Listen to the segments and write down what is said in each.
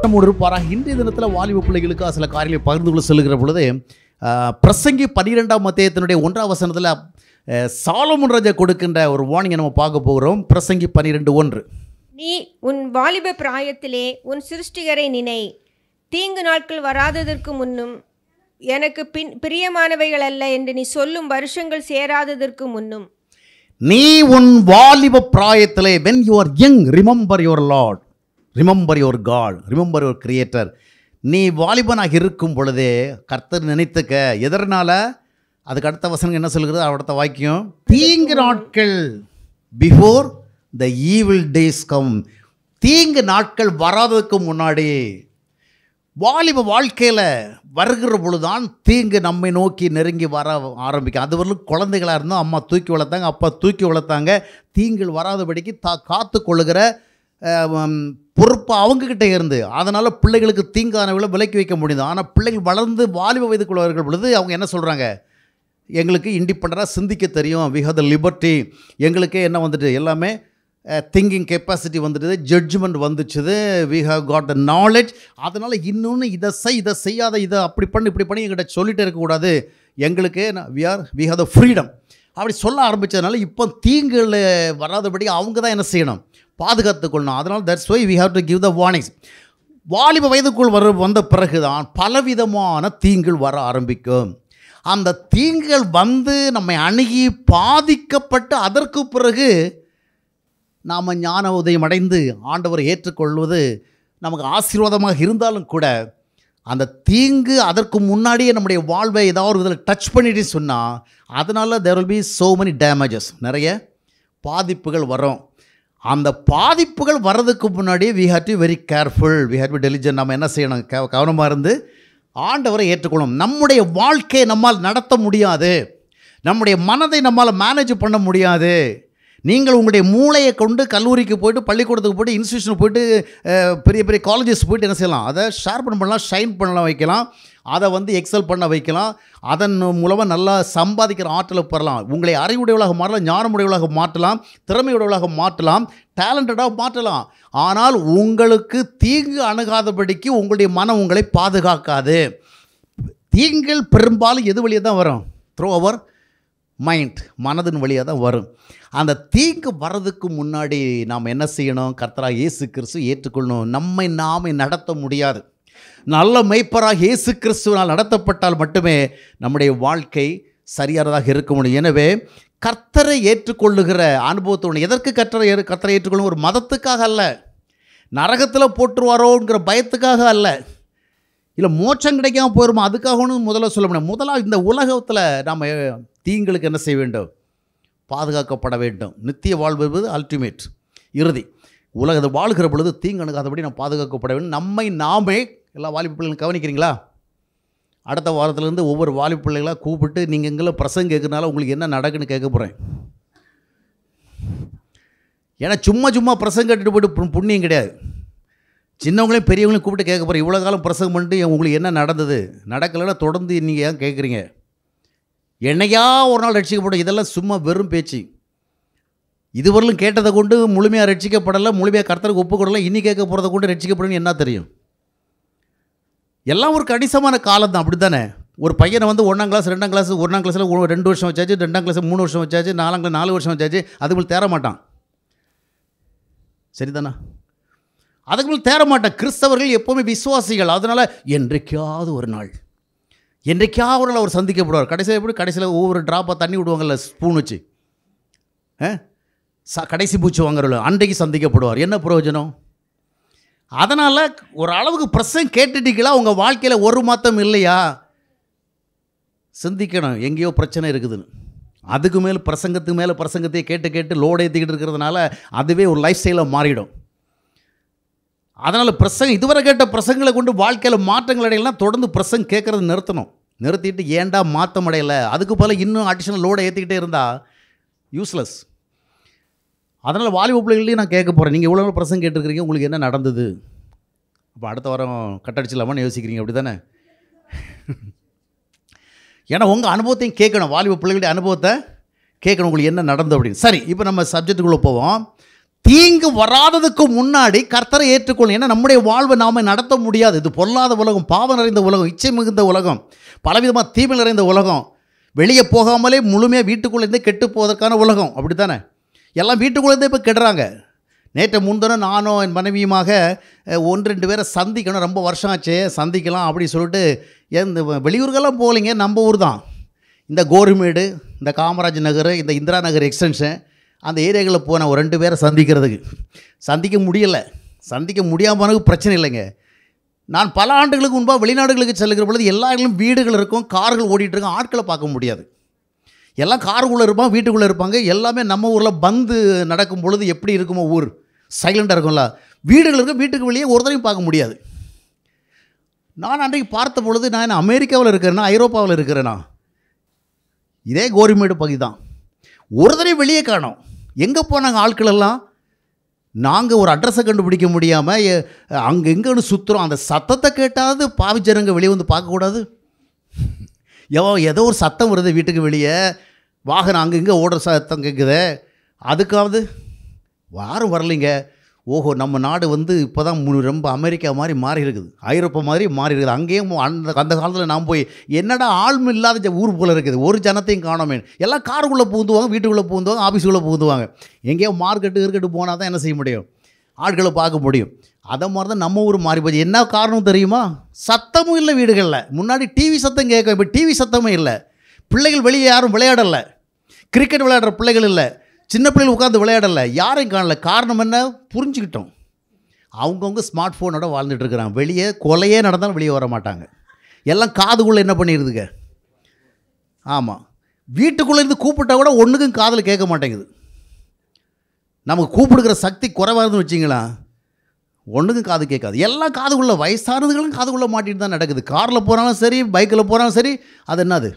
நம்மோடு இருப்பாராக இன்றைய தினத்தில் வாலிப பிள்ளைகளுக்கு சில காரியங்களை பகிர்ந்து கொள்ள சொல்லுகிற பொழுது ஆஹ், பிரசங்கி பன்னிரெண்டாம் மத்தியத்தினுடைய ஒன்றாம் வசனத்தில் ஆஹ், சாலமன் ராஜா கொடுக்கின்ற ஒரு வார்னிங்கை நம்ம பார்க்க போகிறோம் பிரசங்கி பன்னிரெண்டு ஒன்று நீ உன் வாலிப பிராயத்திலே உன் சிருஷ்டிகரை நினை தீங்கு நாட்கள் வராததற்கு முன்னும் எனக்கு பின் பிரியமானவைகள் அல்ல என்று நீ சொல்லும் வருஷங்கள் சேராததற்கு முன்னும் நீ உன் வாலிப பிராயத்திலே when you are young remember your Lord remember your God remember your creator நீ வாலிபனாக இருக்கும் பொழுதே கர்த்தர் நினைத்துக்க எதனால அதுக்கு அடுத்த வசனம் என்ன சொல்கிறது அடுத்த வாக்கியம் தீங்கு நாட்கள் before the evil days come தீங்கு நாட்கள் வராததுக்கு முன்னாடி வாலிப வாழ்க்கையில் வருகிற பொழுதுதான் தீங்கு நம்மை நோக்கி நெருங்கி வர ஆரம்பிக்கும் அது வரலும் குழந்தைகளாக இருந்தோம் அம்மா தூக்கி வளர்த்தாங்க அப்பா தூக்கி வளர்த்தாங்க தீங்குகள் வராதபடிக்கு தா காத்து கொள்ளுகிற அஹ், உம், பொறுப்பு அவங்கக்கிட்ட இருந்து அதனால் பிள்ளைகளுக்கு தீங்கானவளை விலக்கி வைக்க முடியுது ஆனால் பிள்ளைகள் வளர்ந்து வாலிப வயதுக்குள்ள வருகிற பொழுது அவங்க என்ன சொல்கிறாங்க எங்களுக்கு இண்டிபெண்டராக சிந்திக்க தெரியும் வி ஹவ் த லிபர்ட்டி எங்களுக்கே என்ன வந்துட்டு எல்லாமே திங்கிங் கெப்பாசிட்டி வந்துடுது ஜட்ஜ்மெண்ட் வந்துச்சுது we have got the knowledge அதனால் இன்னொன்று இதை செய் இதை செய்யாத இதை அப்படி பண்ணு இப்படி பண்ணி எங்கிட்ட சொல்லிட்டே இருக்கக்கூடாது எங்களுக்கு we are we have the freedom அப்படி சொல்ல ஆரம்பித்ததுனால இப்போ தீங்குகள் வராதபடி அவங்க தான் என்ன செய்யணும் பாதுகாத்து கொள்ளணும் அதனால் that's why we have to give the warnings வாலிப வயதுக்குள் வர வந்த பிறகுதான் பலவிதமான தீங்குகள் வர ஆரம்பிக்கும் அந்த தீங்குகள் வந்து நம்மை அணுகி பாதிக்கப்பட்டு அதற்கு பிறகு நாம் ஞான உதயம் அடைந்து ஆண்டவரை ஏற்றுக்கொள்வது நமக்கு ஆசீர்வாதமாக இருந்தாலும் கூட அந்த தீங்கு அதற்கு முன்னாடியே நம்முடைய வாழ்வை ஏதாவது ஒரு இதில் டச் பண்ணிட்டு சொன்னால் அதனால் there will be so many damages நிறைய பாதிப்புகள் வரும் அந்த பாதிப்புகள் வர்றதுக்கு முன்னாடியே we have to very careful we have to diligent நம்ம என்ன செய்யணும் க கவனமாக இருந்து ஆண்டவரை ஏற்றுக்கொள்ளணும் நம்முடைய வாழ்க்கையை நம்மால் நடத்த முடியாது நம்முடைய மனதை நம்மால் மேனேஜ் பண்ண முடியாது நீங்கள் உங்களுடைய மூளையை கொண்டு கல்லூரிக்கு போயிட்டு பள்ளிக்கூடத்துக்கு போயிட்டு இன்ஸ்டியூஷனுக்கு போயிட்டு அஹ், பெரிய பெரிய காலேஜஸ் போயிட்டு என்ன செய்யலாம் அதை ஷேர் பண்ணலாம் ஷைன் பண்ணலாம் வைக்கலாம் அதை வந்து எக்ஸல் பண்ண வைக்கலாம் அதன் மூலமாக நல்லா சம்பாதிக்கிற ஆற்றலை பெறலாம் உங்களை அறிவுடையவளாக மாற்றலாம் ஞானமுடையவளாக மாற்றலாம் திறமையுடையவளாக மாற்றலாம் டேலண்டடாக மாற்றலாம் ஆனால் உங்களுக்கு தீங்கு அணுகாதபடிக்கு உங்களுடைய மனம் உங்களை பாதுகாக்காது தீங்கள் பெரும்பாலும் எது வழியாக தான் வரும் த்ரூ அவர் மைண்ட் மனதின் வழியாக தான் வரும் அந்த தீங்கு வர்றதுக்கு முன்னாடி நாம் என்ன செய்யணும் கர்த்தரா இயேசு கிறிஸ்து ஏற்றுக்கொள்ளணும் நம்மை நாமே நடத்த முடியாது நல்ல மெய்ப்பராக இயேசு கிறிஸ்துவனால் நடத்தப்பட்டால் மட்டுமே நம்முடைய வாழ்க்கை சரியானதாக இருக்க முடியும் எனவே கர்த்தரை ஏற்றுக்கொள்ளுகிற அனுபவத்தோடு எதற்கு கர்த்தரை ஏறு- கர்த்தரை ஏற்றுக்கொள்ளும் ஒரு மதத்துக்காக அல்ல நரகத்தில் போட்டுருவாரோங்கிற பயத்துக்காக அல்ல இல்லை மோட்சம் கிடைக்காம போயிருமா அதுக்காக ஒன்றும் முதல்ல சொல்ல முடியாது முதலாக இந்த உலகத்தில் நாம் தீங்களுக்கு என்ன செய்ய வேண்டும் பாதுகாக்கப்பட வேண்டும் நித்திய வாழ்வு என்பது அல்டிமேட் இறுதி உலகத்தை வாழ்கிற பொழுது தீங்கு அணுகாதபடி நாம் பாதுகாக்கப்பட வேண்டும் நம்மை நாமே எல்லா வாலிப பிள்ளைகளும் கவனிக்கிறீங்களா அடுத்த வாரத்துலேருந்து ஒவ்வொரு வாலிப பிள்ளைகளாக கூப்பிட்டு நீங்கள் எங்கெல்லாம் பிரசங்க கேட்கறனால உங்களுக்கு என்ன நடக்குன்னு கேட்க போகிறேன் ஏன்னா சும்மா சும்மா பிரசங்க கட்டிட்டு போயிட்டு பு- புண்ணியம் கிடையாது சின்னவங்களையும் பெரியவங்களையும் கூப்பிட்டு கேட்க போகிறேன் இவ்வளோ காலம் பிரசங்கம் பண்ணிட்டு உங்களுக்கு என்ன நடந்தது நடக்கலைன்னா தொடர்ந்து நீங்கள் ஏன் கேட்குறீங்க என்னையா ஒரு நாள் ரட்சிக்கப்படும் இதெல்லாம் சும்மா வெறும் பேச்சு இதுவரையிலும் கேட்டதை கொண்டு முழுமையாக ரட்சிக்கப்படலை முழுமையாக கர்த்தருக்கு ஒப்புக்கொடலை இனி கேட்க போகிறத கொண்டு ரட்சிக்கப்படணும்னு என்ன தெரியும் எல்லாம் ஒரு கணிசமான காலம் தான் அப்படி தானே ஒரு பையனை வந்து ஒன்றாம் கிளாஸ் ரெண்டாம் கிளாஸ் ஒன்றாம் கிளாஸில் ரெண்டு வருஷம் வச்சாச்சு ரெண்டாம் கிளாஸ் மூணு வருஷம் வச்சாச்சு நாலாம் கிளாஸ் நாலு வருஷம் வச்சாச்சு அதுக்கு மேலே தேர மாட்டான் சரிதானா அதுக்கு மேலே தேர மாட்டான் கிறிஸ்தவர்கள் எப்போவுமே விசுவாசிகள் அதனால் என்றைக்காவது ஒரு நாள் என்றைக்காவது ஒரு நாள் அவர் சந்திக்கப்படுவார் கடைசியில் எப்படி கடைசியில் ஒவ்வொரு ட்ராப்பாக தண்ணி விடுவாங்கல்ல ஸ்பூன் வச்சு ஆ? ச கடைசி பூச்சி வாங்குறவங்க அன்றைக்கு சந்திக்கப்படுவார் என்ன பிரயோஜனம் அதனால் ஒரு அளவுக்கு பிரசங்க கேட்டுட்டீங்களா உங்கள் வாழ்க்கையில் ஒரு மாத்தம் இல்லையா சிந்திக்கணும் எங்கேயோ பிரச்சனை இருக்குதுன்னு அதுக்கு மேலே பிரசங்கத்துக்கு மேலே பிரசங்கத்தையே கேட்டு கேட்டு லோடு ஏற்றிக்கிட்டு இருக்கிறதுனால அதுவே ஒரு லைஃப் ஸ்டைலாக மாறிடும் அதனால் பிரசங்க இதுவரை கேட்ட பிரசங்களை கொண்டு வாழ்க்கையில் மாற்றங்கள் அடையலாம் தொடர்ந்து பிரசங்க கேட்குறது நிறுத்தணும் நிறுத்திட்டு ஏன்டா மாற்றம் அடையல அதுக்கு போல் இன்னும் அடிஷனல் லோடை ஏற்றிக்கிட்டே இருந்தால் யூஸ்லெஸ் அதனால் வாலிப பிள்ளைகளையும் நான் கேட்க போகிறேன் நீங்கள் இவ்வளோ நாள் பிரசங்க கேட்டிருக்கிறீங்க உங்களுக்கு என்ன நடந்தது அப்போ அடுத்த வாரம் கட்டடிச்சிடலாமான்னு யோசிக்கிறீங்க அப்படி தானே ஏன்னா உங்கள் அனுபவத்தையும் கேட்கணும் வாலிப பிள்ளைகளுடைய அனுபவத்தை கேட்கணும் உங்களுக்கு என்ன நடந்தது அப்படின்னு சரி இப்போ நம்ம சப்ஜெக்ட்டுக்குள்ளே போவோம் தீங்கு வராததுக்கு முன்னாடி கர்த்தரை ஏற்றுக்கொள்ளும் ஏன்னா நம்முடைய வாழ்வை நாம் நடத்த முடியாது இது பொல்லாத உலகம் பாவம் நிறைந்த உலகம் இச்சை மிகுந்த உலகம் பலவிதமாக தீமை நிறைந்த உலகம் வெளியே போகாமலே முழுமையாக வீட்டுக்குள்ளேருந்தே கெட்டு போவதற்கான உலகம் அப்படி தானே எல்லாம் வீட்டுக்குள்ளேருந்தே இப்போ கெடுறாங்க நேற்று முன்தினம் நானும் என் மனைவியுமாக அஹ், ஒன்று ரெண்டு பேரை சந்திக்கணும் ரொம்ப வருஷம் ஆச்சு சந்திக்கலாம் அப்படி சொல்லிட்டு இந்த வெளியூர்களெல்லாம் போகலைங்க நம்ம ஊர் தான் இந்த கோரிமேடு இந்த காமராஜ் நகர் இந்த இந்திரா நகர் எக்ஸ்டென்ஷன் அந்த ஏரியாகளில் போன ஒரு ரெண்டு பேரை சந்திக்கிறதுக்கு சந்திக்க முடியலை சந்திக்க முடியாமல் பிரச்சனை இல்லைங்க நான் பல ஆண்டுகளுக்கு முன்பாக வெளிநாடுகளுக்கு செல்லுகிற பொழுது எல்லா இடங்களும் வீடுகள் இருக்கும் கார்கள் ஓடிட்டு இருக்கும் ஆட்களை பார்க்க முடியாது எல்லாம் காருக்குள்ளே இருப்பாங்க வீட்டுக்குள்ளே இருப்பாங்க எல்லாமே நம்ம ஊரில் பந்து நடக்கும் பொழுது எப்படி இருக்குமோ ஊர் சைலண்டாக இருக்கும்ல வீடுகள் இருக்கும் வீட்டுக்கு வெளியே ஒருத்தரையும் பார்க்க முடியாது நான் அன்றைக்கு பார்த்த பொழுது நான் என்ன அமெரிக்காவில் இருக்கிறேன்னா ஐரோப்பாவில் இருக்கிறேனா இதே கோரிமேடு பகுதி தான் ஒருத்தரையும் வெளியே காணோம் எங்கே போனாங்க ஆட்கள் எல்லாம் நாங்கள் ஒரு அட்ரஸை கண்டுபிடிக்க முடியாமல் அங்கே எங்கன்னு சுற்றுறோம் அந்த சத்தத்தை கேட்டாவது பாவிச்சரங்க வெளியே வந்து பார்க்கக்கூடாது எவோ ஏதோ ஒரு சத்தம் வருது வீட்டுக்கு வெளியே வாகனம் அங்கே இங்கே ஓடுற சத்தம் கேட்குதே அதுக்காவது யாரும் வரலைங்க ஓஹோ நம்ம நாடு வந்து இப்போ தான் ரொம்ப அமெரிக்கா மாதிரி மாறி இருக்குது ஐரோப்பா மாதிரி மாறி இருக்குது அங்கேயும் அந்த அந்த காலத்தில் நான் போய் என்னடா ஆள்மை இல்லாத ஜ- ஊர் போல் இருக்குது ஒரு ஜனத்தையும் காணோமே எல்லாம் காருக்குள்ளே பூந்துவாங்க வீட்டுக்குள்ளே பூந்துவாங்க ஆஃபீஸுக்குள்ளே பூந்துவாங்க எங்கேயோ மார்க்கெட்டு இருக்கட்டு போனால் தான் என்ன செய்ய முடியும் ஆட்களை பார்க்க முடியும் அதை மாதிரி தான் நம்ம ஊர் மாறி போச்சு என்ன காரணம் தெரியுமா சத்தமும் இல்லை வீடுகளில் முன்னாடி டிவி சத்தம் கேட்கும் இப்போ டிவி சத்தமும் இல்லை பிள்ளைகள் வெளியே யாரும் விளையாடலை கிரிக்கெட் விளையாடுற பிள்ளைகள் இல்லை சின்ன பிள்ளைகள் உட்காந்து விளையாடலை யாரையும் காணல காரணம் என்ன புரிஞ்சுக்கிட்டோம் அவங்கவுங்க ஸ்மார்ட் ஃபோனோட வாழ்ந்துட்டு இருக்கிறாங்க வெளியே கொலையே நடந்தாலும் வெளியே வர மாட்டாங்க எல்லாம் காதுக்குள்ளே என்ன பண்ணிடுதுங்க ஆமாம் வீட்டுக்குள்ளே இருந்து கூப்பிட்டா கூட ஒன்றுக்கும் காதில் கேட்க மாட்டேங்குது நமக்கு கூப்பிடுக்கிற சக்தி குறைவாக இருந்து வச்சிங்களா ஒன்றுக்கும் காது கேட்காது எல்லாம் காதுக்குள்ளே வயசானதுகளும் காதுக்குள்ளே மாட்டிட்டு தான் நடக்குது காரில் போனாலும் சரி பைக்கில் போனாலும் சரி அது என்னது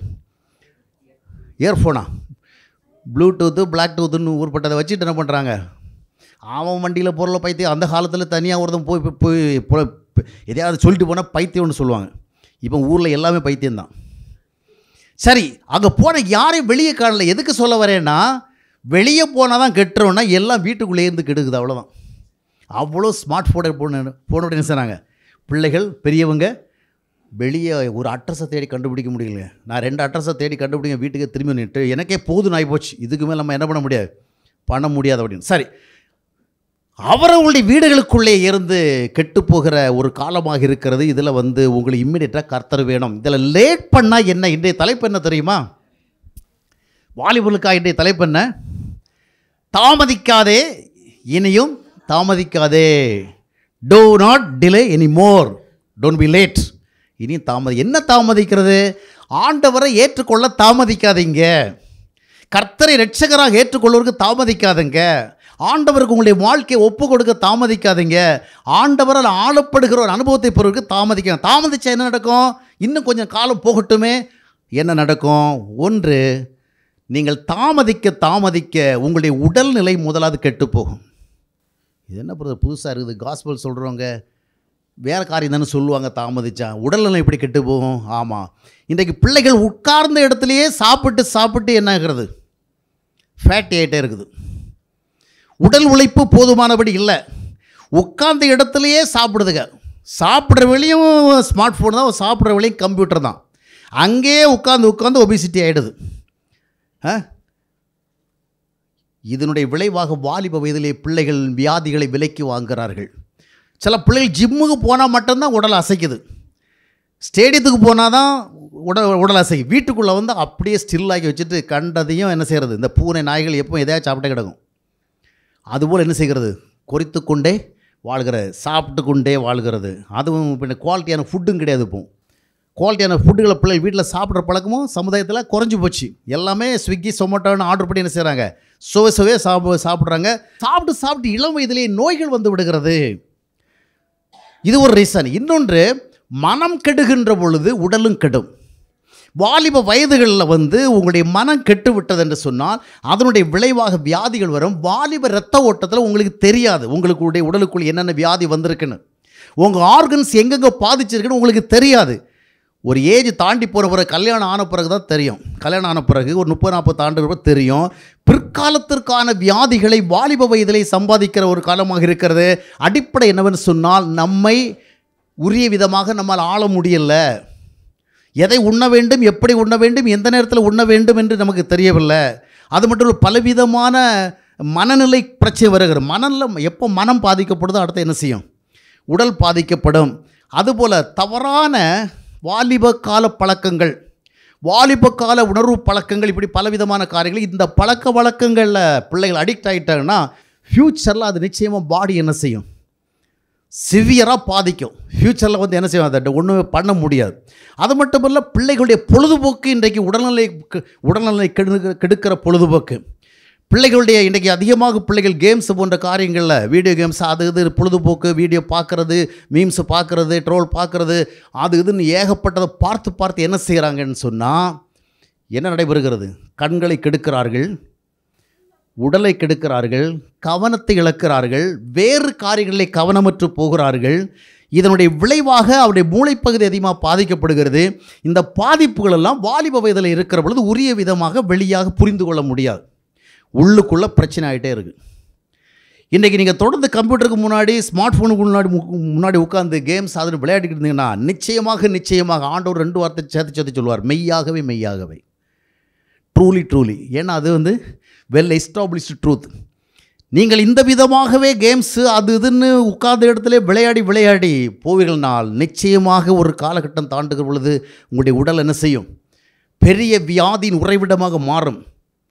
இயர்ஃபோனா ப்ளூடூத்து பிளாக் டூத்துன்னு ஊர்பட்டதை வச்சுட்டு என்ன பண்ணுறாங்க அவன் வண்டியில் பொருளை பைத்தியம் அந்த காலத்தில் தனியாக ஒருத்தன் போய் போய் போய் போய் எதையாவது சொல்லிட்டு போனால் பைத்தியம்னு சொல்லுவாங்க இப்போ ஊரில் எல்லாமே பைத்தியம்தான் சரி அங்கே போன யாரையும் வெளியே காணல எதுக்கு சொல்ல வரேன்னா வெளியே போனால் தான் கெட்டுறோன்னா எல்லாம் வீட்டுக்குள்ளே இருந்து கெடுக்குது அவ்வளோதான் அவ்வளோ ஸ்மார்ட் ஃபோனை போன போனோட என்ன செய்றாங்க பிள்ளைகள் பெரியவங்க வெளியே ஒரு அட்ரஸை தேடி கண்டுபிடிக்க முடியல நான் ரெண்டு அட்ரஸை தேடி கண்டுபிடிங்க வீட்டுக்கு திரும்பி நின்று எனக்கே போதும் ஆகி போச்சு இதுக்கு மேலே நம்ம என்ன பண்ண முடியாது பண்ண முடியாது அப்படின்னு சரி அவரவங்களுடைய வீடுகளுக்குள்ளே இருந்து கெட்டு போகிற ஒரு காலமாக இருக்கிறது இதில் வந்து உங்களுக்கு இம்மிடியட்டாக கர்த்தர் வேணும் இதில் லேட் பண்ணால் என்ன இன்றைய தலைப்பு என்ன தெரியுமா வாலிபர்களுக்காக இன்றைய தலைப்பு என்ன தாமதிக்காதே இனியும் தாமதிக்காதே do not delay any more don't be late இனியும் தாமதி என்ன தாமதிக்கிறது ஆண்டவரை ஏற்றுக்கொள்ள தாமதிக்காதீங்க கர்த்தரை ரட்சகராக ஏற்றுக்கொள்வதற்கு தாமதிக்காதீங்க ஆண்டவருக்கு உங்களுடைய வாழ்க்கையை ஒப்பு கொடுக்க தாமதிக்காதீங்க ஆண்டவரால் ஆளப்படுகிற ஒரு அனுபவத்தை பெறுவதற்கு தாமதிக்க தாமதிச்சா என்ன நடக்கும் இன்னும் கொஞ்சம் காலம் போகட்டுமே என்ன நடக்கும் ஒன்று நீங்கள் தாமதிக்க தாமதிக்க உங்களுடைய உடல்நிலை முதலாவது கெட்டுப் போகும் இது என்ன பிரதர் புதுசாக இருக்குது காஸ்பல் சொல்கிறவங்க வேறு காரியம் தானே சொல்லுவாங்க தாமதிச்சா உடல்நிலை இப்படி கெட்டு போகும் ஆமாம் இன்றைக்கு பிள்ளைகள் உட்கார்ந்த இடத்துலையே சாப்பிட்டு சாப்பிட்டு என்ன ஆகிறது ஃபேட்டி ஆகிட்டே இருக்குது உடல் உழைப்பு போதுமானபடி இல்லை உட்கார்ந்த இடத்துலையே சாப்பிடுதுங்க சாப்பிட்ற வெளியும் ஸ்மார்ட் ஃபோன் தான் சாப்பிட்ற வெளியும் கம்ப்யூட்டர் தான் அங்கேயே உட்காந்து உட்காந்து ஒபிசிட்டி ஆகிடுது ஆ இதனுடைய விளைவாக வாலிப வயதிலே பிள்ளைகள் வியாதிகளை விலைக்கு வாங்குகிறார்கள் சில பிள்ளைகள் ஜிம்முக்கு போனால் மட்டும்தான் உடல் அசைக்குது ஸ்டேடியத்துக்கு போனால் தான் உடல் உடல் அசைக்கும் வீட்டுக்குள்ளே வந்து அப்படியே ஸ்டில்லாக்கி வச்சுட்டு கண்டதையும் என்ன செய்கிறது இந்த பூனை நாய்கள் எப்போ எதையாவது சாப்பிட்டே கிடக்கும் அதுபோல் என்ன செய்கிறது கொறித்து கொண்டே வாழ்கிறது சாப்பிட்டு கொண்டே வாழ்கிறது அதுவும் இப்போ குவாலிட்டியான ஃபுட்டும் கிடையாது இப்போ குவாலிட்டியான ஃபுட்டுகளை பிள்ளை வீட்டில் சாப்பிட்ற பழக்கமும் சமுதாயத்தில் குறைஞ்சி போச்சு எல்லாமே ஸ்விக்கி சொமேட்டோன்னு ஆர்டர் பண்ணி என்ன செய்கிறாங்க சுவை சுவையே சாப்பிட சாப்பிட்றாங்க சாப்பிட்டு சாப்பிட்டு இளம் வயதிலேயே நோய்கள் வந்து விடுகிறது இது ஒரு ரீசன் இன்னொன்று மனம் கெடுகின்ற பொழுது உடலும் கெடும் வாலிப வயதுகளில் வந்து உங்களுடைய மனம் கெட்டு விட்டது என்று சொன்னால் அதனுடைய விளைவாக வியாதிகள் வரும் வாலிப இரத்த ஓட்டத்தில் உங்களுக்கு தெரியாது உங்களுடைய உடலுக்குள் என்னென்ன வியாதி வந்திருக்குன்னு உங்கள் ஆர்கன்ஸ் எங்கெங்கே பாதிச்சிருக்குன்னு உங்களுக்கு தெரியாது ஒரு ஏஜ் தாண்டி போகிற பிறகு கல்யாணம் ஆன பிறகு தான் தெரியும் கல்யாணம் ஆன பிறகு ஒரு முப்பது நாற்பது ஆண்டு பிறகு தெரியும் பிற்காலத்திற்கான வியாதிகளை வாலிப வயதிலே சம்பாதிக்கிற ஒரு காலமாக இருக்கிறது அடிப்படை என்னவென்று சொன்னால் நம்மை உரிய விதமாக நம்மால் ஆள முடியல எதை உண்ண வேண்டும் எப்படி உண்ண வேண்டும் எந்த நேரத்தில் உண்ண வேண்டும் என்று நமக்கு தெரியவில்லை அது மட்டும் இல்லை பலவிதமான மனநிலை பிரச்சனை வருகிறது மனநிலை எப்போ மனம் பாதிக்கப்படுதோ அடுத்து என்ன செய்யும் உடல் பாதிக்கப்படும் அதுபோல் தவறான வாலிப கால பழக்கங்கள் வாலிப கால உணர்வு பழக்கங்கள் இப்படி பலவிதமான காரியங்கள் இந்த பழக்க வழக்கங்களில் பிள்ளைகள் அடிக்ட் ஆகிட்டாங்கன்னா ஃப்யூச்சரில் அது நிச்சயமாக பாடி என்ன செய்யும் சிவியராக பாதிக்கும் ஃப்யூச்சரில் வந்து என்ன செய்யும் அதை ஒன்றுமே பண்ண முடியாது அது மட்டும் இல்லை பிள்ளைகளுடைய பொழுதுபோக்கு இன்றைக்கு உடல்நிலை உடல்நிலை கெடு கெடுக்கிற பொழுதுபோக்கு பிள்ளைகளுடைய இன்றைக்கி அதிகமாக பிள்ளைகள் கேம்ஸ் போன்ற காரியங்களில் வீடியோ கேம்ஸ் அது இது பொழுதுபோக்கு வீடியோ பார்க்குறது மீம்ஸ் பார்க்குறது ட்ரோல் பார்க்குறது அது இதுன்னு ஏகப்பட்டதை பார்த்து பார்த்து என்ன செய்கிறாங்கன்னு சொன்னால் என்ன நடைபெறுகிறது கண்களை கெடுக்கிறார்கள் உடலை கெடுக்கிறார்கள் கவனத்தை இழக்கிறார்கள் வேறு காரியங்களில் கவனமற்று போகிறார்கள் இதனுடைய விளைவாக அவருடைய மூளைப்பகுதி அதிகமாக பாதிக்கப்படுகிறது இந்த பாதிப்புகள் எல்லாம் வாலிப வயதில் இருக்கிற பொழுது உரிய விதமாக வெளியாக புரிந்து கொள்ள முடியாது உள்ளுக்குள்ளே பிரச்சனை ஆகிட்டே இருக்குது இன்றைக்கி நீங்கள் தொடர்ந்து கம்ப்யூட்டருக்கு முன்னாடி ஸ்மார்ட் ஃபோனுக்கு முன்னாடி மு- முன்னாடி உட்காந்து கேம்ஸ் அதில் விளையாடிக்கிட்டு இருந்தீங்கன்னா நிச்சயமாக நிச்சயமாக ஆண்டவர் ரெண்டு வார்த்தை சேர்த்து சேர்த்து சொல்லுவார் மெய்யாகவே மெய்யாகவே ட்ரூலி ட்ரூலி ஏன்னா அது வந்து வெல் எஸ்டாப்ளிஷ்டு ட்ரூத் நீங்கள் இந்த விதமாகவே கேம்ஸு அது இதுன்னு உட்கார்ந்த இடத்துல விளையாடி விளையாடி போவீர்கள்னால் நிச்சயமாக ஒரு காலகட்டம் தாண்டுகிற பொழுது உங்களுடைய உடல் என்ன செய்யும் பெரிய வியாதியின் உறைவிடமாக மாறும்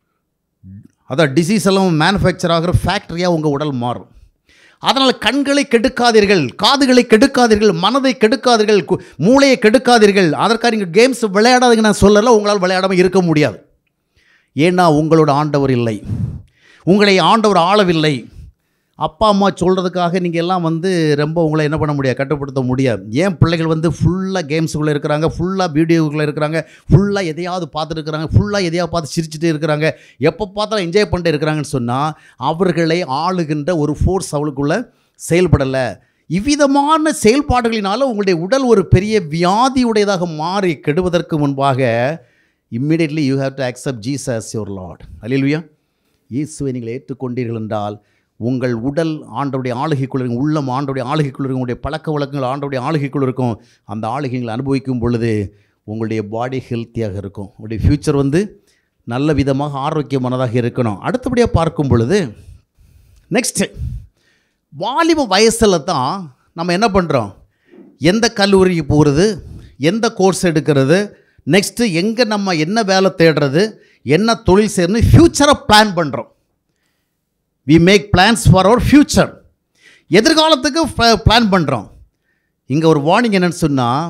அதான் டிசீஸ் எல்லாம் மேனுஃபேக்சர் ஆகிற ஃபேக்டரியாக உங்கள் உடல் மாறும் அதனால் கண்களை கெடுக்காதீர்கள் காதுகளை கெடுக்காதீர்கள் மனதை கெடுக்காதீர்கள் கு- மூளையை கெடுக்காதீர்கள் அதற்காக நீங்கள் கேம்ஸ் விளையாடாதீங்க நான் சொல்லலை உங்களால் விளையாடாமல் இருக்க முடியாது ஏன்னா உங்களோட ஆண்டவர் இல்லை உங்களை ஆண்டவர் ஆளவில்லை அப்பா அம்மா சொல்கிறதுக்காக நீங்கள் எல்லாம் வந்து ரொம்ப உங்களை என்ன பண்ண முடியாது கட்டுப்படுத்த முடியாது ஏன் பிள்ளைகள் வந்து ஃபுல்லாக கேம்ஸுக்குள்ளே இருக்கிறாங்க ஃபுல்லாக வீடியோக்குள்ளே இருக்கிறாங்க ஃபுல்லாக எதையாவது பார்த்துட்டு இருக்கிறாங்க ஃபுல்லாக எதையாவது பார்த்து சிரிச்சுட்டு இருக்கிறாங்க எப்போ பார்த்தாலும் என்ஜாய் பண்ணிட்டு இருக்கிறாங்கன்னு சொன்னால் அவர்களை ஆளுகின்ற ஒரு ஃபோர்ஸ் அவளுக்குள்ளே செயல்படலை இவ்விதமான செயல்பாடுகளினால உங்களுடைய உடல் ஒரு பெரிய வியாதியுடையதாக மாறி கெடுவதற்கு முன்பாக immediately you have to accept Jesus your Lord hallelujah இயேசுவை நீங்கள் ஏற்றுக்கொண்டீர்கள் என்றால் உங்கள் உடல் ஆண்டவுடைய ஆளுகைக்குள் இருக்கும் உள்ளம் ஆண்டவுடைய ஆளுகைக்குள் இருக்கும் உங்களுடைய பழக்க வழக்கங்கள் ஆண்டவுடைய ஆளுகைக்குள் இருக்கும் அந்த ஆளுகைகளை அனுபவிக்கும் பொழுது உங்களுடைய பாடி ஹெல்த்தியாக இருக்கும் உங்களுடைய ஃப்யூச்சர் வந்து நல்ல விதமாக ஆரோக்கியமானதாக இருக்கணும் அடுத்தபடியாக பார்க்கும் பொழுது நெக்ஸ்ட்டு வாலிப வயசில் தான் நம்ம என்ன பண்ணுறோம் எந்த கல்லூரிக்கு போகிறது எந்த கோர்ஸ் எடுக்கிறது நெக்ஸ்ட்டு எங்கே நம்ம என்ன வேலை தேடுறது என்ன தொழில் செய்யணும் ஃப்யூச்சரை பிளான் பண்ணுறோம் we make plans for our future எதிர்காலத்துக்கு பிளான் பண்ணுறோம் இங்கே ஒரு வார்னிங் என்னன்னு சொன்னால்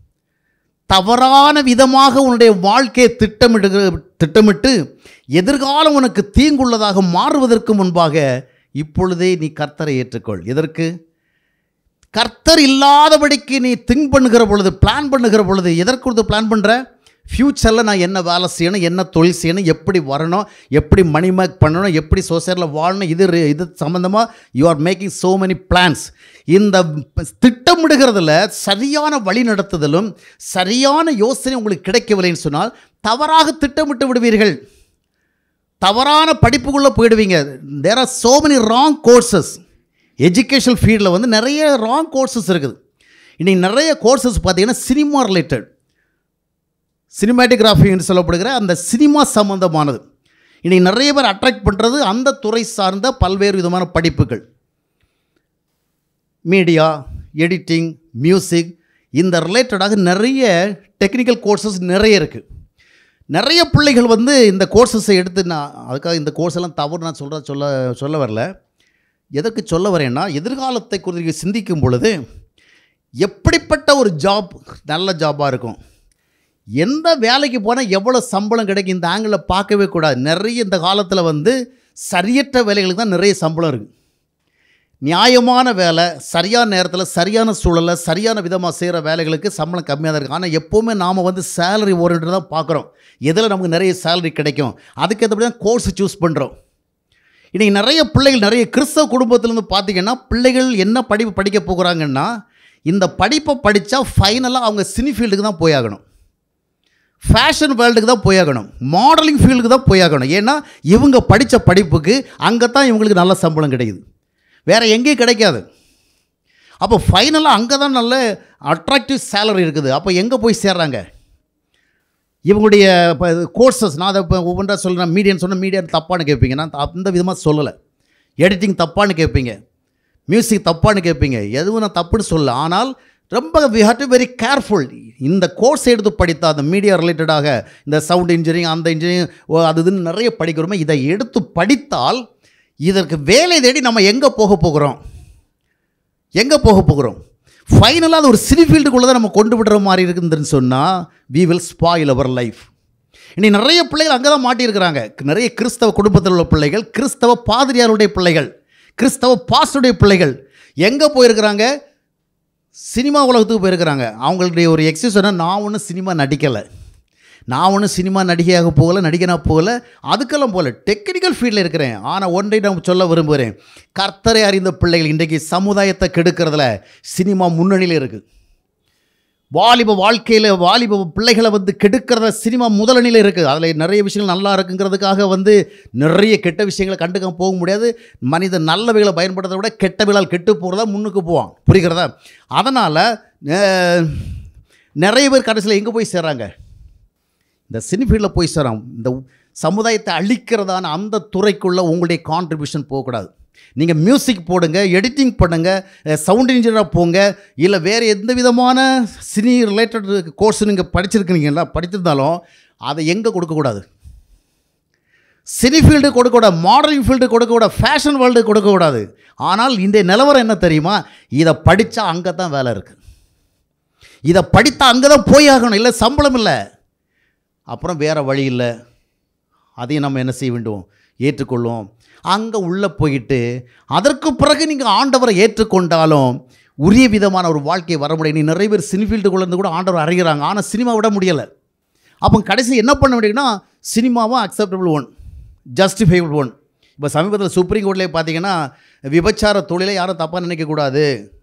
தவறான விதமாக உன்னுடைய வாழ்க்கையை திட்டமிடுகிற திட்டமிட்டு எதிர்காலம் உனக்கு தீங்குள்ளதாக மாறுவதற்கு முன்பாக இப்பொழுதே நீ கர்த்தரை ஏற்றுக்கொள் எதற்கு கர்த்தர் இல்லாதபடிக்கு நீ திங்க் பண்ணுகிற பொழுது பிளான் பண்ணுகிற பொழுது எதற்கு கொடுத்து பிளான் பண்ணுற ஃப்யூச்சரில் நான் என்ன வேலை செய்யணும் என்ன தொழில் செய்யணும் எப்படி வரணும் எப்படி மணி மேக் பண்ணணும் எப்படி சொசைட்டியில் வாழணும் இது re- இது சம்மந்தமாக you are making so many plans இந்த திட்டமிடுகிறதுல சரியான வழி நடத்துதலும் சரியான யோசனை உங்களுக்கு கிடைக்கவில்லைன்னு சொன்னால் தவறாக திட்டமிட்டு விடுவீர்கள் தவறான படிப்புக்குள்ளே போயிடுவீங்க there are so many wrong courses educational ஃபீல்டில் வந்து நிறைய ராங் கோர்சஸ் இருக்குது இன்றைக்கி நிறைய கோர்சஸ் பார்த்தீங்கன்னா சினிமா ரிலேட்டட் சினிமேட்டோகிராஃபி என்று சொல்லப்படுகிற அந்த சினிமா சம்பந்தமானது இன்றைக்கி நிறைய பேர் அட்ராக்ட் பண்ணுறது அந்த துறை சார்ந்த பல்வேறு விதமான படிப்புகள் மீடியா எடிட்டிங் மியூசிக் இந்த ரிலேட்டடாக நிறைய டெக்னிக்கல் கோர்சஸ் நிறைய இருக்குது நிறைய பிள்ளைகள் வந்து இந்த கோர்சஸை எடுத்து நான் அதுக்காக இந்த கோர்ஸ் எல்லாம் தவறு நான் சொல்கிற சொல்ல சொல்ல வரல எதற்கு சொல்ல வரேன்னா எதிர்காலத்தை குறித்து சிந்திக்கும் பொழுது எப்படிப்பட்ட ஒரு ஜாப் நல்ல ஜாபாக இருக்கும் எந்த வேலைக்கு போனால் எவ்வளோ சம்பளம் கிடைக்கும் இந்த ஆங்கிளில் பார்க்கவே கூடாது நிறைய இந்த காலத்தில் வந்து சரியற்ற வேலைகளுக்கு தான் நிறைய சம்பளம் இருக்குது நியாயமான வேலை சரியான நேரத்தில் சரியான சூழலில் சரியான விதமாக செய்கிற வேலைகளுக்கு சம்பளம் கம்மியாக தான் இருக்குது ஆனால் எப்போவுமே நாம் வந்து சேலரி ஓரியன்ட் தான் பார்க்குறோம் எதில் நமக்கு நிறைய சேலரி கிடைக்கும் அதுக்கேற்றபடி தான் கோர்ஸ் சூஸ் பண்ணுறோம் இன்றைக்கி நிறைய பிள்ளைகள் நிறைய கிறிஸ்தவ குடும்பத்திலேருந்து பார்த்தீங்கன்னா பிள்ளைகள் என்ன படிப்பு படிக்க போகிறாங்கன்னா இந்த படிப்பை படித்தா ஃபைனலாக அவங்க சினி ஃபீல்டுக்கு தான் போயாகணும் ஃபேஷன் வேர்ல்டுக்கு தான் போயாகணும் மாடலிங் ஃபீல்டுக்கு தான் போயாகணும் ஏன்னா இவங்க படித்த படிப்புக்கு அங்கே தான் இவங்களுக்கு நல்ல சம்பளம் கிடைக்குது வேறு எங்கேயும் கிடைக்காது அப்போ ஃபைனலாக அங்கே தான் நல்ல அட்ராக்டிவ் சேலரி இருக்குது அப்போ எங்கே போய் சேர்றாங்க இவங்களுடைய இப்போ கோர்சஸ் நான் அதை இப்போ ஒவ்வொன்றா சொல்கிறேன் மீடியன் சொன்ன மீடியன் தப்பான்னு கேட்பீங்க நான் அந்த விதமாக சொல்லலை எடிட்டிங் தப்பான்னு கேட்பீங்க மியூசிக் தப்பான்னு கேட்பீங்க எதுவும் நான் தப்புன்னு சொல்லல ஆனால் ரொம்ப we have to very careful இந்த கோர்ஸ் எடுத்து படித்தா அந்த மீடியா ரிலேட்டடாக இந்த சவுண்ட் இன்ஜினியரிங் அந்த இன்ஜினியரிங் அது இதுன்னு நிறைய படிக்கிறோமே இதை எடுத்து படித்தால் இதற்கு வேலை தேடி நம்ம எங்கே போக போகிறோம் எங்கே போக போகிறோம் ஃபைனலாக அது ஒரு சினி ஃபீல்டுக்குள்ளே தான் நம்ம கொண்டு விடுற மாதிரி இருக்குதுன்னு சொன்னால் we will spoil our life இனி நிறைய பிள்ளைகள் அங்கே தான் மாட்டியிருக்கிறாங்க நிறைய கிறிஸ்தவ குடும்பத்தில் உள்ள பிள்ளைகள் கிறிஸ்தவ பாதிரியாருடைய பிள்ளைகள் கிறிஸ்தவ பாஸ்டருடைய பிள்ளைகள் எங்கே போயிருக்கிறாங்க சினிமா உலகத்துக்கு போயிருக்கிறாங்க அவங்களுடைய ஒரு எக்ஸஸ் நான் ஒன்றும் சினிமா நடிக்கலை நான் ஒன்றும் சினிமா நடிகையாக போகல நடிகனாக போகல அதுக்கெல்லாம் போகல டெக்னிக்கல் ஃபீல்டில் இருக்கிறேன் ஆனால் ஒன்றை நான் சொல்ல விரும்புகிறேன் கர்த்தரை அறிந்த பிள்ளைகள் இன்றைக்கி சமுதாயத்தை கெடுக்கிறதுல சினிமா முன்னணியில் இருக்குது வாலிப வாழ்க்கையில் வாலிப பிள்ளைகளை வந்து கெடுக்கிறத சினிமா முதலணியில் இருக்குது அதில் நிறைய விஷயங்கள் நல்லா இருக்குங்கிறதுக்காக வந்து நிறைய கெட்ட விஷயங்களை கண்டுக்க போக முடியாது மனிதன் நல்லவைகளை பயன்படுத்துறத விட கெட்டவைகளால் கெட்டு போகிறதா முன்னுக்கு போவான் புரிகிறதா அதனால் நிறைய பேர் கடைசியில் எங்கே போய் சேர்றாங்க இந்த சினிஃபீல்டில் போய் சேரும் இந்த சமுதாயத்தை அழிக்கிறதான அந்த துறைக்குள்ளே உங்களுடைய கான்ட்ரிபியூஷன் போகக்கூடாது நீங்கள் மியூசிக் போடுங்க எடிட்டிங் பண்ணுங்க சவுண்ட் இன்ஜினியராக போங்க இல்லை வேறு எந்த விதமான சினி ரிலேட்டட் கோர்ஸ் நீங்கள் படிச்சிருக்கிறீங்களா படிச்சிருந்தாலும் அதை எங்கே கொடுக்கக்கூடாது சினி ஃபீல்டு கொடுக்கக்கூடாது மாடலிங் ஃபீல்டு கொடுக்கக்கூடாது ஃபேஷன் வேர்ல்டு கொடுக்கக்கூடாது ஆனால் இந்த நிலவரம் என்ன தெரியுமா இதை படித்தா அங்கே தான் வேலை இருக்குது இதை படித்தா அங்கே தான் போய் ஆகணும் இல்லை சம்பளம் இல்லை அப்புறம் வேறு வழி இல்லை அதையும் நம்ம என்ன செய்ய வேண்டும் ஏற்றுக்கொள்வோம் அங்கே உள்ளே போயிட்டு அதற்கு பிறகு நீங்கள் ஆண்டவரை ஏற்றுக்கொண்டாலும் உரிய விதமான ஒரு வாழ்க்கையை வர முடியும் நீ நிறைய பேர் சினி ஃபீல்டுக்குள்ளே இருந்து கூட ஆண்டவர் அறிகிறாங்க ஆனால் சினிமா விட முடியலை அப்போ கடைசி என்ன பண்ண முடியும்னா சினிமாவும் அக்செப்டபிள் ஒன் ஜஸ்டிஃபைபிள் ஒன் இப்போ சமீபத்தில் சுப்ரீம் கோர்ட்லேயே பார்த்தீங்கன்னா விபச்சார தொழிலை யாரும் தப்பாக நினைக்கக்கூடாது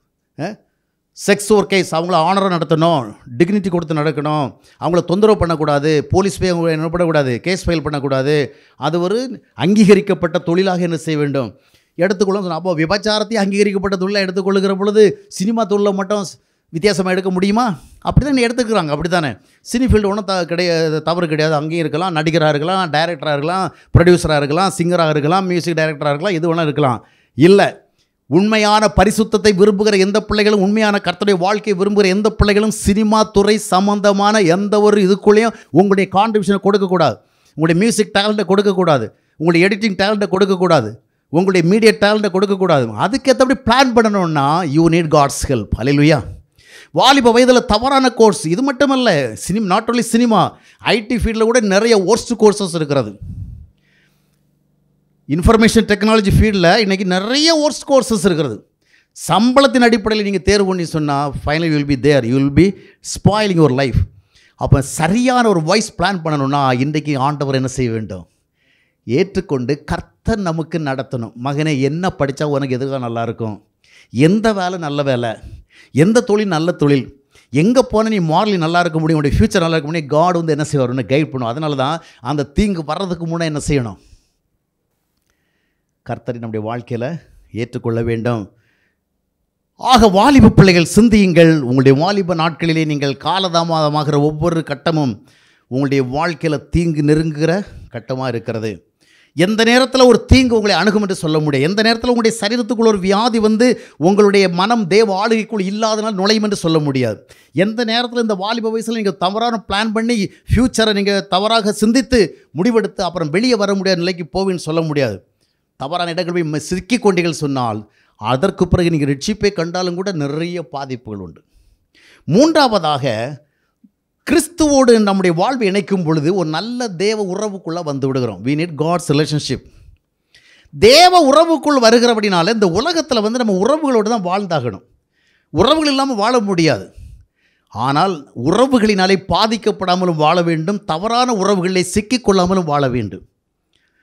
செக்ஸ் ஒரு கேஸ் அவங்கள ஆனராக நடத்தணும் டிக்னிட்டி கொடுத்து நடக்கணும் அவங்கள தொந்தரவு பண்ணக்கூடாது போலீஸ் போய் அவங்க என்ன பண்ணக்கூடாது கேஸ் ஃபைல் பண்ணக்கூடாது அது ஒரு அங்கீகரிக்கப்பட்ட தொழிலாக என்ன செய்ய வேண்டும் எடுத்துக்கொள்ள சொன்னால் அப்போ விபச்சாரத்தை அங்கீகரிக்கப்பட்ட தொழிலாக எடுத்துக்கொள்ளுகிற பொழுது சினிமா தொழிலில் மட்டும் வித்தியாசமாக எடுக்க முடியுமா அப்படி தான் எடுத்துக்கிறாங்க அப்படி தானே சினி ஃபீல்டு ஒன்றும் த கிடையாது தவறு கிடையாது அங்கேயும் இருக்கலாம் நடிகராக இருக்கலாம் டைரக்டராக இருக்கலாம் ப்ரொடியூசராக இருக்கலாம் சிங்கராக இருக்கலாம் மியூசிக் டைரக்டராக இருக்கலாம் இது வேணால் இருக்கலாம் இல்லை உண்மையான பரிசுத்தத்தை விரும்புகிற எந்த பிள்ளைகளும் உண்மையான கர்த்தருடைய வாழ்க்கையை விரும்புகிற எந்த பிள்ளைகளும் சினிமா துறை சம்பந்தமான எந்த ஒரு இதுக்குள்ளேயும் உங்களுடைய கான்ட்ரிபியூஷனை கொடுக்கக்கூடாது உங்களுடைய மியூசிக் டேலண்ட்டை கொடுக்கக்கூடாது உங்களுடைய எடிட்டிங் டேலண்ட்டை கொடுக்கக்கூடாது உங்களுடைய மீடியா டேலண்ட்டை கொடுக்கக்கூடாது அதுக்கேற்றபடி பிளான் பண்ணணும்னா you need God's help hallelujah வாலிப வயதில் தவறான கோர்ஸ் இது மட்டுமல்ல cinema not only cinema IT ஃபீல்டில் கூட நிறைய ஒர்ஸ்ட் கோர்சஸ் இருக்கிறது இன்ஃபர்மேஷன் டெக்னாலஜி ஃபீல்டில் இன்றைக்கி நிறைய ஒர்ஸ் கோர்சஸ் இருக்கிறது சம்பளத்தின் அடிப்படையில் நீங்கள் தேர்வு பண்ணி சொன்னால் final will be there you will be spoiling your life அப்போ சரியான ஒரு வாய்ஸ் பிளான் பண்ணணும்னா இன்றைக்கி ஆண்டவர் என்ன செய்ய வேண்டும் ஏற்றுக்கொண்டு கர்த்தர் நமக்கு நடத்தணும் மகனே என்ன படித்தா உனக்கு எதுக்காக நல்லாயிருக்கும் எந்த வேலை நல்ல வேலை எந்த தொழில் நல்ல தொழில் எங்கே போனால் நீ மாரலி நல்லா இருக்க முடியும் உடைய ஃப்யூச்சர் நல்லா இருக்க முடியும் காட் வந்து என்ன செய்வார் கைட் பண்ணும் அதனால தான் அந்த தீங்கு வர்றதுக்கு முன்னே என்ன செய்யணும் கர்த்தரை நம்முடைய வாழ்க்கையில் ஏற்றுக்கொள்ள வேண்டும் ஆக வாலிப பிள்ளைகள் சிந்தியுங்கள் உங்களுடைய வாலிப நாட்களிலே நீங்கள் காலதாமதமாகிற ஒவ்வொரு கட்டமும் உங்களுடைய வாழ்க்கையில் தீங்கு நெருங்குகிற கட்டமாக இருக்கிறது எந்த நேரத்தில் ஒரு தீங்கு உங்களை அணுகும் என்று சொல்ல முடியும் எந்த நேரத்தில் உங்களுடைய சரீரத்துக்குள்ள ஒரு வியாதி வந்து உங்களுடைய மனம் தேவ ஆளுகைக்குள் இல்லாதனால் நுழையும் என்று சொல்ல முடியாது எந்த நேரத்தில் இந்த வாலிப வயசில் நீங்கள் தவறான பிளான் பண்ணி ஃப்யூச்சரை நீங்கள் தவறாக சிந்தித்து முடிவெடுத்து அப்புறம் வெளியே வர முடியாத நிலைக்கு போவேன்னு சொல்ல முடியாது தவறான இடங்கள் போய் சிக்கி கொண்டீர்கள் சொன்னால் அதற்கு பிறகு நீங்கள் ரிட்சிப்பை கண்டாலும் கூட நிறைய பாதிப்புகள் உண்டு மூன்றாவதாக கிறிஸ்துவோடு நம்முடைய வாழ்வை இணைக்கும் பொழுது ஒரு நல்ல தேவ உறவுக்குள்ளே வந்து விடுகிறோம் வி நீட் காட்ஸ் ரிலேஷன்ஷிப் தேவ உறவுக்குள் வருகிறபடினால இந்த உலகத்தில் வந்து நம்ம உறவுகளோடு தான் வாழ்ந்தாகணும் உறவுகள் இல்லாமல் வாழ முடியாது ஆனால் உறவுகளினாலே பாதிக்கப்படாமலும் வாழ வேண்டும் தவறான உறவுகளிலே சிக்கிக்கொள்ளாமலும் வாழ வேண்டும்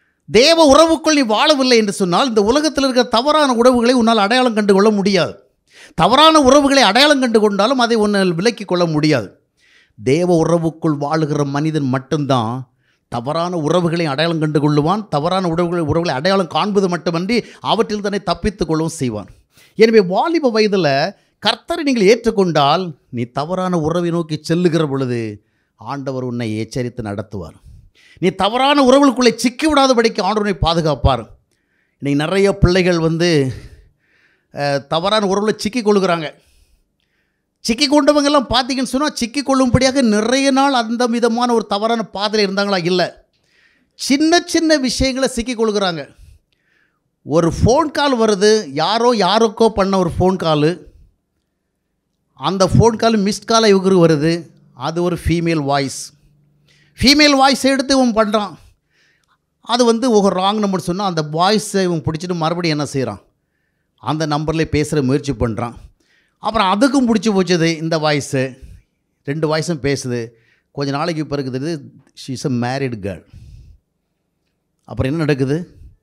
தேவ உறவுக்குள் நீ வாழவில்லை என்று சொன்னால் இந்த உலகத்தில் இருக்கிற தவறான உறவுகளை உன்னால் அடையாளம் கண்டு கொள்ள முடியாது தவறான உறவுகளை அடையாளம் கண்டு கொண்டாலும் அதை ஒன்று விலக்கிக் கொள்ள முடியாது தேவ உறவுக்குள் வாழுகிற மனிதன் மட்டும்தான் தவறான உறவுகளை அடையாளம் கண்டு கொள்ளுவான் தவறான உறவுகளை உறவுகளை அடையாளம் காண்பது மட்டுமன்றி அவற்றில் தன்னை தப்பித்துக் கொள்ளவும் செய்வான் எனவே வாலிப வயதில் கர்த்தரை நீங்கள் ஏற்றுக்கொண்டால் நீ தவறான உறவை நோக்கி செல்லுகிற பொழுது ஆண்டவர் உன்னை எச்சரித்து நடத்துவார் நீ தவறான உறவுகளுக்குள்ளே சிக்கி விடாதபடிக்கு ஆண்டவர் உன்னை பாதுகாப்பார் இன்னைக்கு நிறைய பிள்ளைகள் வந்து அஹ், தவறான உறவில் சிக்கி கொள்ளுகிறாங்க சிக்கி கொண்டவங்கெல்லாம் பார்த்தீங்கன்னு சொன்னால் சிக்கி கொள்ளும்படியாக நிறைய நாள் அந்த விதமான ஒரு தவறான பாதையில் இருந்தாங்களா இல்லை சின்ன சின்ன விஷயங்களை சிக்கி கொள்கிறாங்க ஒரு ஃபோன் கால் வருது யாரோ யாருக்கோ பண்ண ஒரு ஃபோன் காலு அந்த ஃபோன் கால் மிஸ்ட் காலை இவருக்கு வருது அது ஒரு ஃபீமேல் வாய்ஸ் ஃபீமேல் வாய்ஸ் எடுத்து இவன் பண்ணுறான் அது வந்து ஒரு ராங் நம்பர் சொன்னால் அந்த வாய்ஸை இவன் பிடிச்சிட்டு மறுபடியும் என்ன செய்கிறான் அந்த நம்பரில் பேசுகிற முயற்சி பண்ணுறான் அப்புறம் அதுக்கும் பிடிச்சி போச்சது இந்த வாய்ஸு ரெண்டு வாய்ஸும் பேசுது கொஞ்ச நாளைக்கு பிறகு தெரியுது she is a married girl அப்புறம் என்ன நடக்குது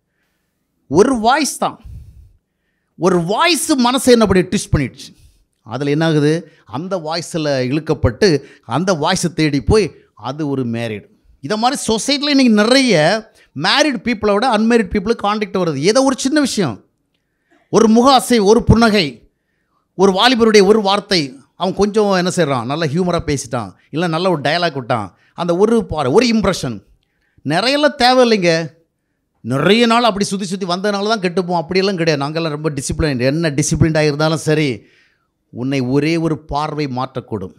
ஒரு வாய்ஸ் தான் ஒரு வாய்ஸ் மனசை என்ன பண்ணி ட்விஸ்ட் பண்ணிடுச்சு அதில் என்ன ஆகுது அந்த வாய்ஸில் இழுக்கப்பட்டு அந்த வாய்ஸை தேடி போய் அது ஒரு மேரிடு இதை மாதிரி சொசைட்டியில் இன்றைக்கி நிறைய மேரிட் பீப்புளை விட அன்மேரிட் பீப்புளுக்கு காண்டாக்ட் வருது ஏதோ ஒரு சின்ன விஷயம் ஒரு முக அசை ஒரு புன்னகை ஒரு வாலிபருடைய ஒரு வார்த்தை அவன் கொஞ்சம் என்ன செய்கிறான் நல்ல ஹியூமராக பேசிட்டான் இல்லை நல்ல ஒரு டயலாக் விட்டான் அந்த ஒரு பாரு ஒரு இம்ப்ரெஷன் நிறையெல்லாம் தேவையில்லைங்க நிறைய நாள் அப்படி சுற்றி சுற்றி வந்ததுனால தான் கெட்டுப்போம் அப்படியெல்லாம் கிடையாது நாங்கள்லாம் ரொம்ப டிசிப்ளின் என்ன டிசிப்ளின்டாக இருந்தாலும் சரி உன்னை ஒரே ஒரு பார்வை மாற்றக்கூடும்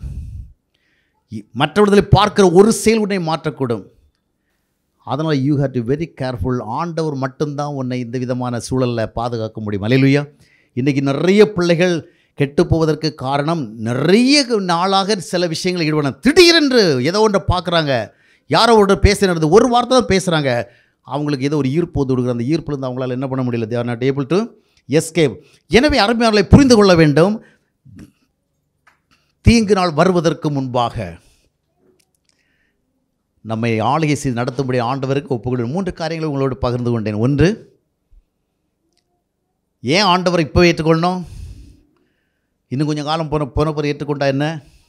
இ- மற்றவர்களை பார்க்கிற ஒரு செயல் உன்னை மாற்றக்கூடும் அதனால் you have to very careful ஆண்டவர் மட்டும்தான் உன்னை இந்த விதமான சூழலில் பாதுகாக்க முடியும் அலையிலுயா இன்றைக்கி நிறைய பிள்ளைகள் கெட்டு போவதற்கு காரணம் நிறைய நாளாக சில விஷயங்கள் ஈடுபட திடீரென்று ஏதோ ஒன்றை பார்க்குறாங்க யாரோ ஒன்று பேசுகிறது ஒரு வார்த்தை தான் பேசுகிறாங்க அவங்களுக்கு ஏதோ ஒரு ஈர்ப்பு வந்து கொடுக்குற அந்த ஈர்ப்புலேருந்து அவங்களால என்ன பண்ண முடியல they're not able to escape எனவே அருமையாளர்களை புரிந்து கொள்ள வேண்டும் தீங்கு நாள் வருவதற்கு முன்பாக நம்மை ஆளுகை செய்து நடத்தும்படி ஆண்டவருக்கு ஒப்புக்கொண்டு மூன்று காரியங்களை உங்களோடு பகிர்ந்து கொண்டேன் ஒன்று ஏன் ஆண்டவர் இப்போ ஏற்றுக்கொள்ளணும் இன்னும் கொஞ்சம் காலம் போன போன பிறகு ஏற்றுக்கொண்டா என்ன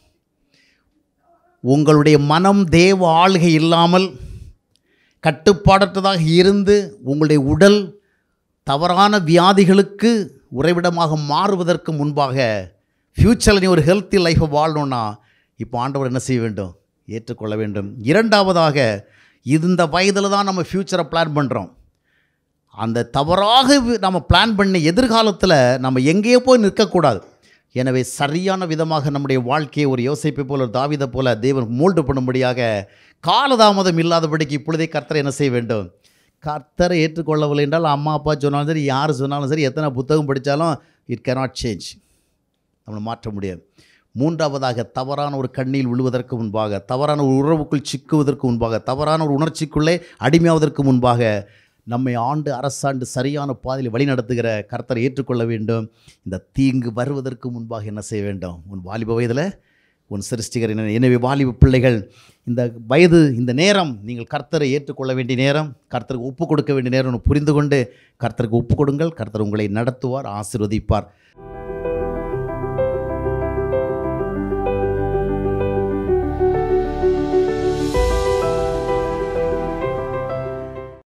உங்களுடைய மனம் தேவ ஆளுகை இல்லாமல் கட்டுப்பாடற்றதாக இருந்து உங்களுடைய உடல் தவறான வியாதிகளுக்கு உறைவிடமாக மாறுவதற்கு முன்பாக ஃப்யூச்சரில் நீ ஒரு ஹெல்த்தி லைஃப்பை வாழணும்னா இப்போ ஆண்டவர் என்ன செய்ய வேண்டும் ஏற்றுக்கொள்ள வேண்டும் இரண்டாவதாக இந்த வயதில் தான் நம்ம ஃப்யூச்சரை பிளான் பண்ணுறோம் அந்த தவறாக வி- நம்ம பிளான் பண்ணி எதிர்காலத்தில் நம்ம எங்கேயோ போய் நிற்கக்கூடாது எனவே சரியான விதமாக நம்முடைய வாழ்க்கையை ஒரு யோசிப்பை போல ஒரு தாவிதை போல தேவன் மோல்டு பண்ணும்படியாக காலதாமதம் இல்லாதபடிக்கு இப்பொழுதே கர்த்தரை என்ன செய்ய வேண்டும் கர்த்தரை ஏற்றுக்கொள்ளவில்லை என்றால் அம்மா அப்பா சொன்னாலும் சரி யார் சொன்னாலும் சரி எத்தனை புத்தகம் படித்தாலும் இட் cannot சேஞ்ச் நம்மளை மாற்ற முடியாது மூன்றாவதாக தவறான ஒரு கண்ணில் விழுவதற்கு முன்பாக தவறான ஒரு உறவுக்குள் சிக்குவதற்கு முன்பாக தவறான ஒரு உணர்ச்சிக்குள்ளே அடிமையாவதற்கு முன்பாக நம்மை ஆண்டு அரசாண்டு சரியான பாதையில் வழிநடத்துகிற கர்த்தரை ஏற்றுக்கொள்ள வேண்டும் இந்த தீங்கு வருவதற்கு முன்பாக என்ன செய்ய வேண்டும் உன் வாலிப வயதில் உன் சிருஷ்டிகர் என- எனவே வாலிப பிள்ளைகள் இந்த வயது இந்த நேரம் நீங்கள் கர்த்தரை ஏற்றுக்கொள்ள வேண்டிய நேரம் கர்த்தருக்கு ஒப்பு கொடுக்க வேண்டிய நேரம் புரிந்து கொண்டு கர்த்தருக்கு ஒப்பு கொடுங்கள் கர்த்தர் உங்களை நடத்துவார் ஆசீர்வதிப்பார்